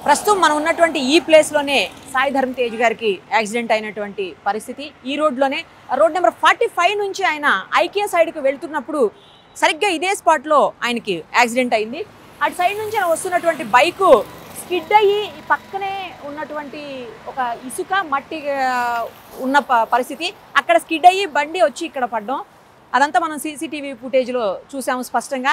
ప్రస్తుతం మనం ఉన్నటువంటి ఈ ప్లేస్లోనే సాయి ధర్మ తేజ్ గారికి యాక్సిడెంట్ అయినటువంటి పరిస్థితి ఈ రోడ్లోనే రోడ్ నెంబర్ ఫార్టీ ఫైవ్ నుంచి ఆయన ఐకియా సైడ్కి వెళ్తున్నప్పుడు సరిగ్గా ఇదే స్పాట్లో ఆయనకి యాక్సిడెంట్ అయింది అటు సైడ్ నుంచి ఆయన వస్తున్నటువంటి బైకు స్కిడ్ అయ్యి ఈ పక్కనే ఉన్నటువంటి ఒక ఇసుక మట్టి ఆ, ఉన్న ప- పరిస్థితి అక్కడ స్కిడ్ అయ్యి బండి వచ్చి ఇక్కడ పడ్డం అదంతా మనం సీసీటీవీ ఫుటేజ్లో చూసాము స్పష్టంగా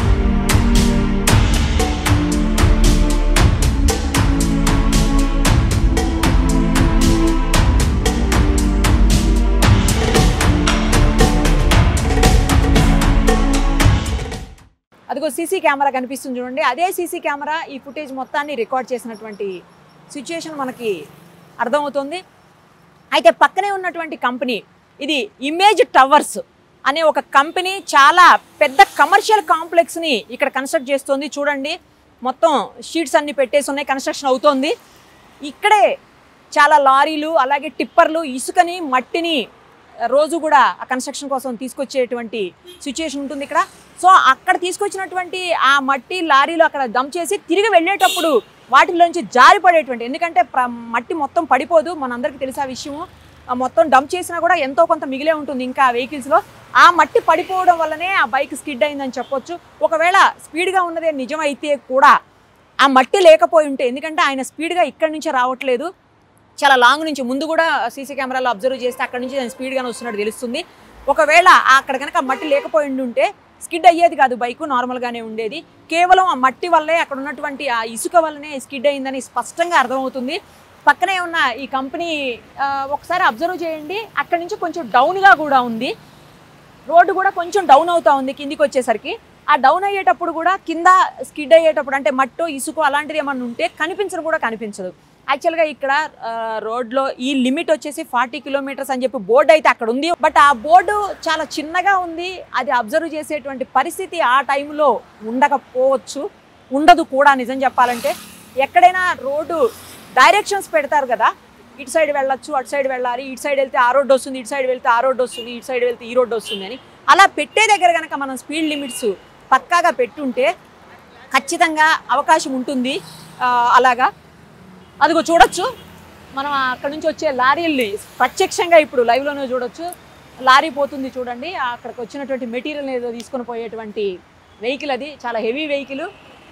అదిగో సీసీ కెమెరా కనిపిస్తుంది చూడండి అదే సీసీ కెమెరా ఈ ఫుటేజ్ మొత్తాన్ని రికార్డ్ చేసినటువంటి సిచ్యుయేషన్ మనకి అర్థమవుతుంది అయితే పక్కనే ఉన్నటువంటి కంపెనీ ఇది ఇమేజ్ టవర్స్ అనే ఒక కంపెనీ చాలా పెద్ద కమర్షియల్ కాంప్లెక్స్ని ఇక్కడ కన్స్ట్రక్ట్ చేస్తుంది చూడండి మొత్తం షీట్స్ అన్ని పెట్టేసి ఉన్నాయి కన్స్ట్రక్షన్ అవుతోంది ఇక్కడే చాలా లారీలు అలాగే టిప్పర్లు ఇసుకని మట్టిని రోజు కూడా ఆ కన్స్ట్రక్షన్ కోసం తీసుకొచ్చేటువంటి సిచ్యుయేషన్ ఉంటుంది ఇక్కడ సో అక్కడ తీసుకొచ్చినటువంటి ఆ మట్టి లారీలు అక్కడ డంప్ చేసి తిరిగి వెళ్ళేటప్పుడు వాటిలోంచి జారిపడేటువంటి ఎందుకంటే ప్ర- మట్టి మొత్తం పడిపోదు మనందరికీ తెలిసే ఆ విషయము ఆ మొత్తం డంప్ చేసినా కూడా ఎంతో కొంత మిగిలే ఉంటుంది ఇంకా ఆ వెహికల్స్లో ఆ మట్టి పడిపోవడం వల్లనే ఆ బైక్ స్కిడ్ అయిందని చెప్పొచ్చు ఒకవేళ స్పీడ్గా ఉన్నదే నిజమైతే కూడా ఆ మట్టి లేకపోయి ఉంటే ఎందుకంటే ఆయన స్పీడ్గా ఇక్కడి నుంచే రావట్లేదు చాలా లాంగ్ నుంచి ముందు కూడా సీసీ కెమెరాలో అబ్జర్వ్ చేస్తే అక్కడ నుంచి ఆయన స్పీడ్గానే వస్తున్నట్టు తెలుస్తుంది ఒకవేళ అక్కడ కనుక మట్టి లేకపోయి ఉంటే స్కిడ్ అయ్యేది కాదు బైక్ నార్మల్గానే ఉండేది కేవలం ఆ మట్టి వల్లే అక్కడ ఉన్నటువంటి ఆ ఇసుక వల్లనే స్కిడ్ అయిందని స్పష్టంగా అర్థమవుతుంది పక్కనే ఉన్న ఈ కంపెనీ ఆ, ఒకసారి అబ్జర్వ్ చేయండి అక్కడ నుంచి కొంచెం డౌన్గా కూడా ఉంది రోడ్డు కూడా కొంచెం డౌన్ అవుతా ఉంది కిందికి వచ్చేసరికి ఆ డౌన్ అయ్యేటప్పుడు కూడా కింద స్కిడ్ అయ్యేటప్పుడు అంటే మట్టు ఇసుక అలాంటిది ఏమన్నా ఉంటే కనిపించదు కూడా కనిపించదు యాక్చువల్గా ఇక్కడ ఆ, రోడ్లో ఈ లిమిట్ వచ్చేసి ఫార్టీ కిలోమీటర్స్ అని చెప్పి బోర్డు అయితే అక్కడ ఉంది బట్ ఆ బోర్డు చాలా చిన్నగా ఉంది అది అబ్జర్వ్ చేసేటువంటి పరిస్థితి ఆ టైంలో ఉండకపోవచ్చు ఉండదు కూడా నిజం చెప్పాలంటే ఎక్కడైనా రోడ్డు డైరెక్షన్స్ పెడతారు కదా ఇటు సైడ్ వెళ్ళొచ్చు అటు సైడ్ వెళ్ళాలి ఇటు సైడ్ వెళ్తే ఆ రోడ్డు వస్తుంది ఇటు సైడ్ వెళ్తే ఆ రోడ్డు వస్తుంది ఇటు సైడ్ వెళ్తే ఈ రోడ్డు వస్తుంది అని అలా పెట్టే దగ్గర కనుక మనం స్పీడ్ లిమిట్స్ పక్కాగా పెట్టుంటే ఖచ్చితంగా అవకాశం ఉంటుంది ఆ, అలాగా అదిగో చూడొచ్చు మనం అక్కడ నుంచి వచ్చే లారీల్ని ప్రత్యక్షంగా ఇప్పుడు లైవ్లోనే చూడొచ్చు లారీ పోతుంది చూడండి అక్కడికి వచ్చినటువంటి మెటీరియల్ ఏదో తీసుకొని పోయేటువంటి వెహికల్ అది చాలా హెవీ వెహికల్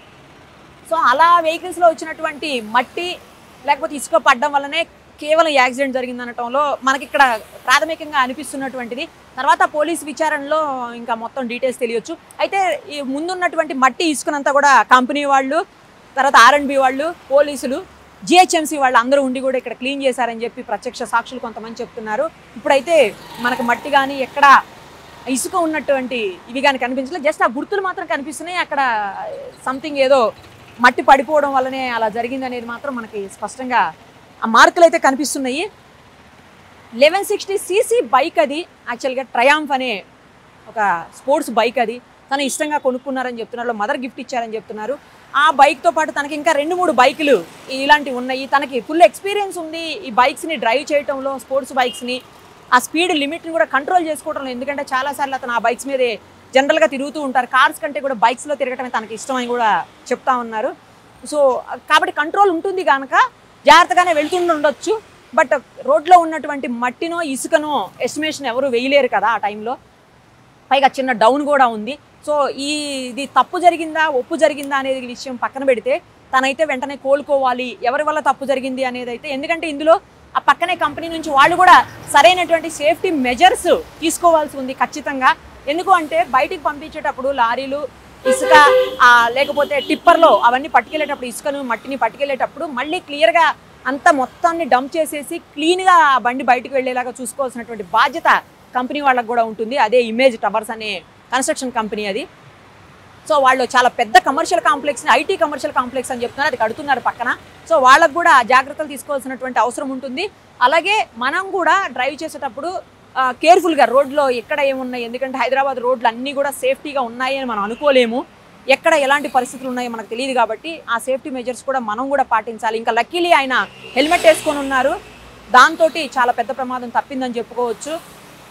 సో అలా వెహికల్స్లో వచ్చినటువంటి మట్టి లేకపోతే ఇసుక పడడం వల్లనే కేవలం యాక్సిడెంట్ జరిగింది అనటంలో మనకి ఇక్కడ ప్రాథమికంగా అనిపిస్తున్నటువంటిది తర్వాత పోలీస్ విచారణలో ఇంకా మొత్తం డీటెయిల్స్ తెలియచ్చు అయితే ఈ ముందున్నటువంటి మట్టి ఇసుకనంతా కూడా కంపెనీ వాళ్ళు తర్వాత ఆర్ఎండ్బి వాళ్ళు పోలీసులు జిహెచ్ఎంసీ వాళ్ళు అందరూ ఉండి కూడా ఇక్కడ క్లీన్ చేశారని చెప్పి ప్రత్యక్ష సాక్షులు కొంతమంది చెప్తున్నారు ఇప్పుడైతే మనకు మట్టి కానీ ఎక్కడ ఇసుక ఉన్నటువంటి ఇవి కానీ కనిపించలేదు జస్ట్ ఆ గుర్తులు మాత్రం కనిపిస్తున్నాయి అక్కడ సంథింగ్ ఏదో మట్టి పడిపోవడం వల్లనే అలా జరిగింది అనేది మాత్రం మనకి స్పష్టంగా ఆ మార్కులు అయితే కనిపిస్తున్నాయి లెవెన్ సిక్స్టీ సీసీ బైక్ అది యాక్చువల్గా ట్రయాంఫ్ అనే ఒక స్పోర్ట్స్ బైక్ అది తను ఇష్టంగా కొనుక్కున్నారని చెప్తున్నారు మదర్ గిఫ్ట్ ఇచ్చారని చెప్తున్నారు ఆ బైక్తో పాటు తనకి ఇంకా రెండు మూడు బైకులు ఇలాంటివి ఉన్నాయి తనకి ఫుల్ ఎక్స్పీరియన్స్ ఉంది ఈ బైక్స్ని డ్రైవ్ చేయటంలో స్పోర్ట్స్ బైక్స్ని ఆ స్పీడ్ లిమిట్ని కూడా కంట్రోల్ చేసుకోవడంలో ఎందుకంటే చాలాసార్లు అతను ఆ బైక్స్ మీదే జనరల్గా తిరుగుతూ ఉంటారు కార్స్ కంటే కూడా బైక్స్లో తిరగటమే తనకి ఇష్టం అని కూడా చెప్తా ఉన్నారు సో కాబట్టి కంట్రోల్ ఉంటుంది కనుక జాగ్రత్తగానే వెళ్తుండి ఉండొచ్చు బట్ రోడ్లో ఉన్నటువంటి మట్టినో ఇసుకనో ఎస్టిమేషన్ ఎవరు వేయలేరు కదా ఆ టైంలో పైగా చిన్న డౌన్ కూడా ఉంది సో ఈ ఇది తప్పు జరిగిందా ఒప్పు జరిగిందా అనేది విషయం పక్కన పెడితే తనైతే వెంటనే కోలుకోవాలి ఎవరి వల్ల తప్పు జరిగింది అనేది అయితే ఎందుకంటే ఇందులో ఆ పక్కనే కంపెనీ నుంచి వాళ్ళు కూడా సరైనటువంటి సేఫ్టీ మెజర్స్ తీసుకోవాల్సి ఉంది ఖచ్చితంగా ఎందుకు అంటే బయటికి పంపించేటప్పుడు లారీలు ఇసుక ఆ, లేకపోతే టిప్పర్లో అవన్నీ పట్టుకెళ్ళేటప్పుడు ఇసుకను మట్టిని పట్టుకెళ్ళేటప్పుడు మళ్ళీ క్లియర్గా అంతా మొత్తాన్ని డంప్ చేసేసి క్లీన్గా ఆ బండి బయటకు వెళ్ళేలాగా చూసుకోవాల్సినటువంటి బాధ్యత కంపెనీ వాళ్ళకు కూడా ఉంటుంది అదే ఇమేజ్ టవర్స్ అనే కన్స్ట్రక్షన్ కంపెనీ అది సో వాళ్ళు చాలా పెద్ద కమర్షియల్ కాంప్లెక్స్ని ఐటీ కమర్షియల్ కాంప్లెక్స్ అని చెప్తున్నారు అది కడుతున్నారు పక్కన సో వాళ్ళకు కూడా జాగ్రత్తలు తీసుకోవాల్సినటువంటి అవసరం ఉంటుంది అలాగే మనం కూడా డ్రైవ్ చేసేటప్పుడు కేర్ఫుల్గా రోడ్లో ఎక్కడ ఏమున్నాయి ఎందుకంటే హైదరాబాద్ రోడ్లు అన్నీ కూడా సేఫ్టీగా ఉన్నాయి అని మనం అనుకోలేము ఎక్కడ ఎలాంటి పరిస్థితులు ఉన్నాయో మనకు తెలియదు కాబట్టి ఆ సేఫ్టీ మెజర్స్ కూడా మనం కూడా పాటించాలి ఇంకా లక్కీలీ ఆయన హెల్మెట్ వేసుకొని ఉన్నారు దాంతో చాలా పెద్ద ప్రమాదం తప్పిందని చెప్పుకోవచ్చు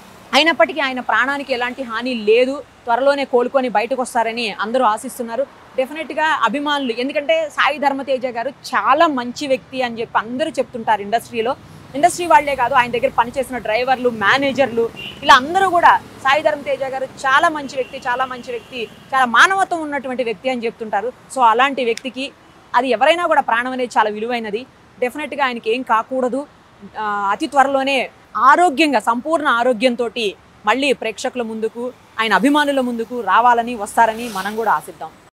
అయినప్పటికీ ఆయన ప్రాణానికి ఎలాంటి హాని లేదు త్వరలోనే కోలుకొని బయటకు వస్తారని అందరూ ఆశిస్తున్నారు డెఫినెట్గా అభిమానులు ఎందుకంటే సాయి ధర్మతేజ గారు చాలా మంచి వ్యక్తి అని చెప్పి అందరూ చెప్తుంటారు ఇండస్ట్రీలో ఇండస్ట్రీ వాళ్ళే కాదు ఆయన దగ్గర పనిచేసిన డ్రైవర్లు మేనేజర్లు ఇలా అందరూ కూడా సాయి ధర్మతేజ గారు చాలా మంచి వ్యక్తి చాలా మంచి వ్యక్తి చాలా మానవత్వం ఉన్నటువంటి వ్యక్తి అని చెప్తుంటారు సో అలాంటి వ్యక్తికి అది ఎవరైనా కూడా ప్రాణం అనేది చాలా విలువైనది డెఫినెట్గా ఆయనకి ఏం కాకూడదు ఆ, అతి త్వరలోనే ఆరోగ్యంగా సంపూర్ణ ఆరోగ్యంతో మళ్ళీ ప్రేక్షకుల ముందుకు ఆయన అభిమానుల ముందుకు రావాలని వస్తారని మనం కూడా ఆశిద్దాం